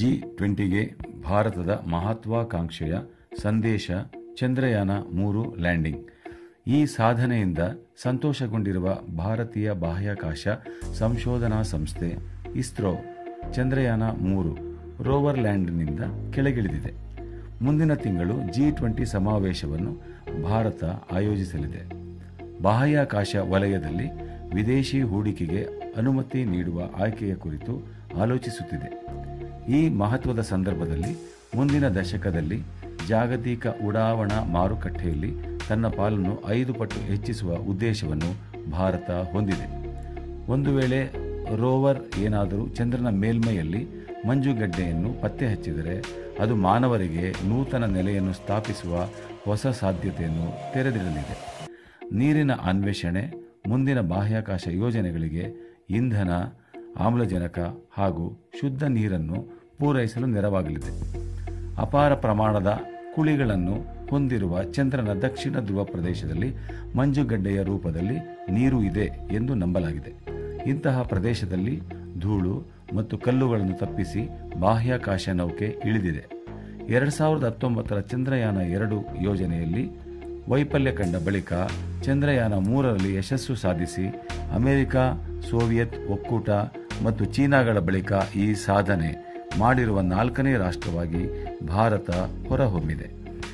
G ಟ್ವೆಂಟಿಗೆ ಭಾರತದ ಮಹತ್ವಾಕಾಂಕ್ಷೆಯ ಸಂದೇಶ ಚಂದ್ರಯಾನ ಮೂರು ಲ್ಯಾಂಡಿಂಗ್ ಈ ಸಾಧನೆಯಿಂದ ಸಂತೋಷಗೊಂಡಿರುವ ಭಾರತೀಯ ಬಾಹ್ಯಾಕಾಶ ಸಂಶೋಧನಾ ಸಂಸ್ಥೆ ಇಸ್ರೋ ಚಂದ್ರಯಾನ ಮೂರು ರೋವರ್ ಲ್ಯಾಂಡ್ನಿಂದ ಕೆಳಗಿಳಿದಿದೆ ಮುಂದಿನ ತಿಂಗಳು ಜಿ ಟ್ವೆಂಟಿ ಸಮಾವೇಶವನ್ನು ಭಾರತ ಆಯೋಜಿಸಲಿದೆ ಬಾಹ್ಯಾಕಾಶ ವಲಯದಲ್ಲಿ ವಿದೇಶಿ ಹೂಡಿಕೆಗೆ ಅನುಮತಿ ನೀಡುವ ಆಯ್ಕೆಯ ಕುರಿತು ಆಲೋಚಿಸುತ್ತಿದೆ ಈ ಮಹತ್ವದ ಸಂದರ್ಭದಲ್ಲಿ ಮುಂದಿನ ದಶಕದಲ್ಲಿ ಜಾಗತಿಕ ಉಡಾವಣಾ ಮಾರುಕಟ್ಟೆಯಲ್ಲಿ ತನ್ನ ಪಾಲನ್ನು ಐದು ಪಟ್ಟು ಹೆಚ್ಚಿಸುವ ಉದ್ದೇಶವನ್ನು ಭಾರತ ಹೊಂದಿದೆ ಒಂದು ವೇಳೆ ರೋವರ್ ಏನಾದರೂ ಚಂದ್ರನ ಮೇಲ್ಮೈಯಲ್ಲಿ ಮಂಜುಗಡ್ಡೆಯನ್ನು ಪತ್ತೆ ಹಚ್ಚಿದರೆ ಅದು ಮಾನವರಿಗೆ ನೂತನ ನೆಲೆಯನ್ನು ಸ್ಥಾಪಿಸುವ ಹೊಸ ಸಾಧ್ಯತೆಯನ್ನು ತೆರೆದಿಡಲಿದೆ ನೀರಿನ ಅನ್ವೇಷಣೆ ಮುಂದಿನ ಬಾಹ್ಯಾಕಾಶ ಯೋಜನೆಗಳಿಗೆ ಇಂಧನ ಆಮ್ಲಜನಕ ಹಾಗೂ ಶುದ್ಧ ನೀರನ್ನು ಪೂರೈಸಲು ನೆರವಾಗಲಿದೆ ಅಪಾರ ಪ್ರಮಾಣದ ಕುಳಿಗಳನ್ನು ಹೊಂದಿರುವ ಚಂದ್ರನ ದಕ್ಷಿಣ ಧ್ರುವ ಪ್ರದೇಶದಲ್ಲಿ ಮಂಜುಗಡ್ಡೆಯ ರೂಪದಲ್ಲಿ ನೀರು ಇದೆ ಎಂದು ನಂಬಲಾಗಿದೆ ಇಂತಹ ಪ್ರದೇಶದಲ್ಲಿ ಧೂಳು ಮತ್ತು ಕಲ್ಲುಗಳನ್ನು ತಪ್ಪಿಸಿ ಬಾಹ್ಯಾಕಾಶ ನೌಕೆ ಇಳಿದಿದೆ ಎರಡು ಸಾವಿರದ ಹತ್ತೊಂಬತ್ತರ ಚಂದ್ರಯಾನ ಎರಡು ಯೋಜನೆಯಲ್ಲಿ ವೈಫಲ್ಯ ಕಂಡ ಬಳಿಕ ಚಂದ್ರಯಾನ ಮೂರರಲ್ಲಿ ಯಶಸ್ಸು ಸಾಧಿಸಿ ಅಮೆರಿಕ ಸೋವಿಯತ್ ಒಕ್ಕೂಟ ಮತ್ತು ಚೀನಾಗಳ ಬಳಿಕ ಈ ಸಾಧನೆ ಮಾಡಿರುವ ನಾಲ್ಕನೇ ರಾಷ್ಟ್ರವಾಗಿ ಭಾರತ ಹೊರಹೊಮ್ಮಿದೆ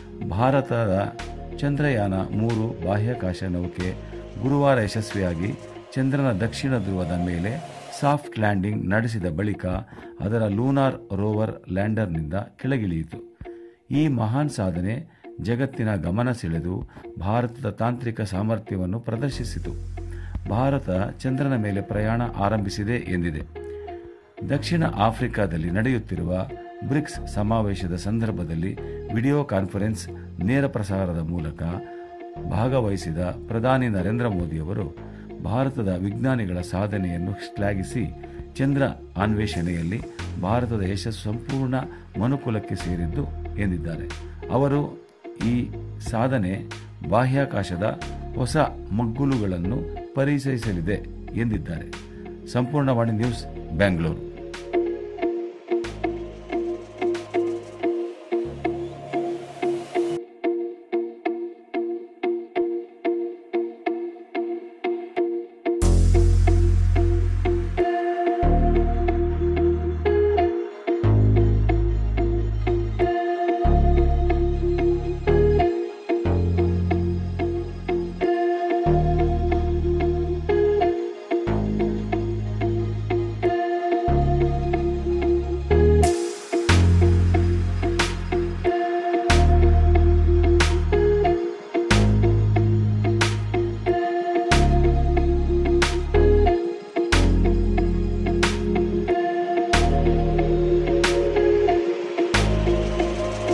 ಭಾರತದ ಚಂದ್ರಯಾನ ಮೂರು ಬಾಹ್ಯಾಕಾಶ ನೌಕೆ ಗುರುವಾರ ಯಶಸ್ವಿಯಾಗಿ ಚಂದ್ರನ ದಕ್ಷಿಣ ಧ್ರುವದ ಮೇಲೆ ಸಾಫ್ಟ್ ಲ್ಯಾಂಡಿಂಗ್ ನಡೆಸಿದ ಬಳಿಕ ಅದರ ಲೂನಾರ್ ರೋವರ್ ಲ್ಯಾಂಡರ್ನಿಂದ ಕೆಳಗಿಳಿಯಿತು ಈ ಮಹಾನ್ ಸಾಧನೆ ಜಗತ್ತಿನ ಗಮನ ಸೆಳೆದು ಭಾರತದ ತಾಂತ್ರಿಕ ಸಾಮರ್ಥ್ಯವನ್ನು ಪ್ರದರ್ಶಿಸಿತು ಭಾರತ ಚಂದ್ರನ ಮೇಲೆ ಪ್ರಯಾಣ ಆರಂಭಿಸಿದೆ ಎಂದಿದೆ ದಕ್ಷಿಣ ಆಫ್ರಿಕಾದಲ್ಲಿ ನಡೆಯುತ್ತಿರುವ ಬ್ರಿಕ್ಸ್ ಸಮಾವೇಶದ ಸಂದರ್ಭದಲ್ಲಿ ವಿಡಿಯೋ ಕಾನ್ಫರೆನ್ಸ್ ನೇರ ಪ್ರಸಾರದ ಮೂಲಕ ಭಾಗವಹಿಸಿದ ಪ್ರಧಾನಿ ನರೇಂದ್ರ ಮೋದಿಯವರು ಭಾರತದ ವಿಜ್ಞಾನಿಗಳ ಸಾಧನೆಯನ್ನು ಶ್ಲಾಘಿಸಿ ಚಂದ್ರ ಅನ್ವೇಷಣೆಯಲ್ಲಿ ಭಾರತದ ಯಶಸ್ಸು ಸಂಪೂರ್ಣ ಮನುಕುಲಕ್ಕೆ ಸೇರಿದ್ದು ಎಂದಿದ್ದಾರೆ ಅವರು ಈ ಸಾಧನೆ ಬಾಹ್ಯಾಕಾಶದ ಹೊಸ ಮಗ್ಗುಲುಗಳನ್ನು ಪರಿಚಯಿಸಲಿದೆ ಎಂದಿದ್ದಾರೆ ಸಂಪೂರ್ಣವಾಣಿ ನ್ಯೂಸ್ ಬೆಂಗಳೂರು